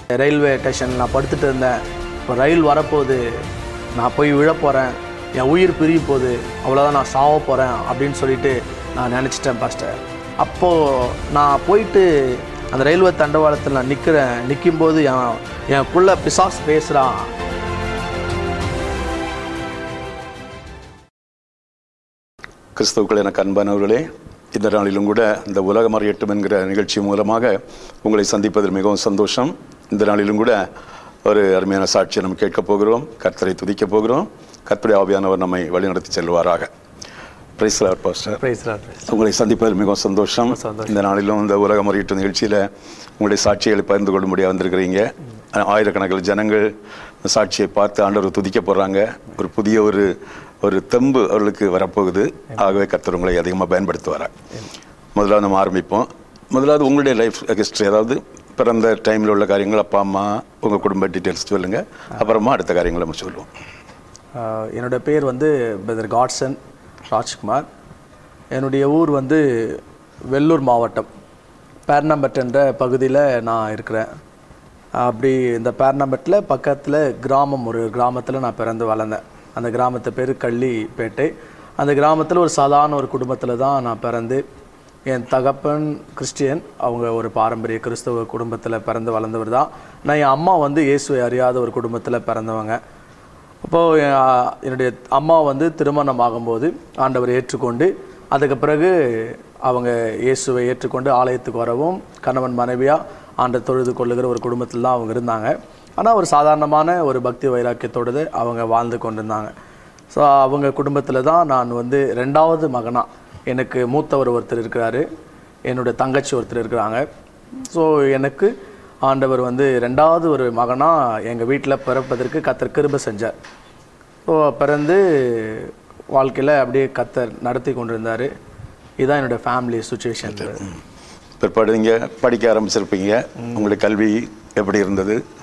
Railway ஸ்டேஷனில் நான் படுத்துட்டு இருந்தேன் இப்போ ரயில் வரப்போகுது நான் போய் விழப் போகிறேன் என் உயிர் பிரிய போகுது அவ்வளோதான் நான் சாவ போகிறேன் அப்படின்னு சொல்லிட்டு நான் நினச்சிட்டேன் பாஸ்டர் அப்போது நான் போயிட்டு அந்த ரயில்வே தண்டவாளத்தில் நான் நிற்கிறேன் நிற்கும்போது என் எனக்குள்ள பிசாஸ் பேசுகிறான் கிறிஸ்தவுக்கள் எனக்கு அன்பானவர்களே இந்த நாளிலும் கூட இந்த உலகம் அறியட்டும் என்கிற நிகழ்ச்சி மூலமாக உங்களை சந்திப்பதில் மிகவும் சந்தோஷம் இந்த நாளிலும் கூட ஒரு அருமையான சாட்சியை நம்ம கேட்கப் போகிறோம் கர்த்தரை துதிக்கப் போகிறோம் கர்த்தருடைய ஆவியானவர் நம்மை வழிநடத்தி செல்வாராக praise pastor Praise the Lord. உங்களை சந்திப்பதில் மிகவும் சந்தோஷம் சந்தோஷம். இந்த நாளிலும் இந்த உலகம் அறியட்டும் நிகழ்ச்சியில் உங்களுடைய சாட்சிகளை பகிர்ந்து கொள்ளும்படியாக வந்திருக்கிறீங்க ஆயிரக்கணக்கில் ஜனங்கள் இந்த சாட்சியை பார்த்து ஆண்டவர் துதிக்க போகிறாங்க ஒரு புதிய ஒரு ஒரு தெம்பு அவர்களுக்கு வரப்போகுது ஆகவே கர்த்தர் உங்களை அதிகமாக பயன்படுத்துவார் முதலாவது நம்ம ஆரம்பிப்போம் முதலாவது உங்களுடைய லைஃப் ஹிஸ்ட்ரி அதாவது பிறந்த டைமில் உள்ள காரியங்கள் அப்பா அம்மா உங்கள் குடும்ப டீட்டெயில்ஸ் சொல்லுங்கள் அப்புறமா அடுத்த காரியங்களை நம்ம சொல்லுவோம் ஆஹ் என்னோட பேர் வந்து பிரதர் காட்சன் ராஜ்குமார் என்னுடைய ஊர் வந்து வெள்ளூர் மாவட்டம் பேர்னம்பட் என்ற பகுதியில் நான் இருக்கிறேன் அப்படி இந்த பேர்னம்பட்டில் பக்கத்தில் கிராமம் ஒரு கிராமத்தில் நான் பிறந்து வளர்ந்தேன் அந்த கிராமத்து பேர் கள்ளிப்பேட்டை அந்த கிராமத்தில் ஒரு சாதாரண ஒரு குடும்பத்தில் தான் நான் பிறந்து என் தகப்பன் கிறிஸ்டியன் அவங்க ஒரு பாரம்பரிய கிறிஸ்தவ குடும்பத்தில் பிறந்து வளர்ந்தவர் தான் நான் என் அம்மா வந்து இயேசுவை அறியாத ஒரு குடும்பத்தில் பிறந்தவங்க அப்போது என்னுடைய அம்மா வந்து திருமணம் ஆகும்போது ஆண்டவர் ஏற்றுக்கொண்டு அதுக்கு பிறகு அவங்க இயேசுவை ஏற்றுக்கொண்டு ஆலயத்துக்கு வரவும் கணவன் மனைவியாக ஆண்டை தொழுது கொள்ளுகிற ஒரு குடும்பத்தில் தான் அவங்க இருந்தாங்க ஆனால் ஒரு சாதாரணமான ஒரு பக்தி வைராக்கியத்தோடு தான் அவங்க வாழ்ந்து கொண்டிருந்தாங்க ஸோ அவங்க குடும்பத்தில் தான் நான் வந்து ரெண்டாவது மகனாக எனக்கு மூத்தவர் ஒருத்தர் இருக்கிறாரு என்னுடைய தங்கச்சி ஒருத்தர் இருக்கிறாங்க ஸோ எனக்கு ஆண்டவர் வந்து ரெண்டாவது ஒரு மகனாக எங்கள் வீட்டில் பிறப்பதற்கு கத்தர் கிருபை செஞ்சார் ஸோ பிறந்து வாழ்க்கையில் அப்படியே கத்தர் நடத்தி கொண்டிருந்தார் இதுதான் என்னோடய ஃபேமிலி சுச்சுவேஷன் பிற்பாடு நீங்கள் படிக்க ஆரம்பிச்சிருப்பீங்க உங்களுடைய கல்வி எப்படி இருந்தது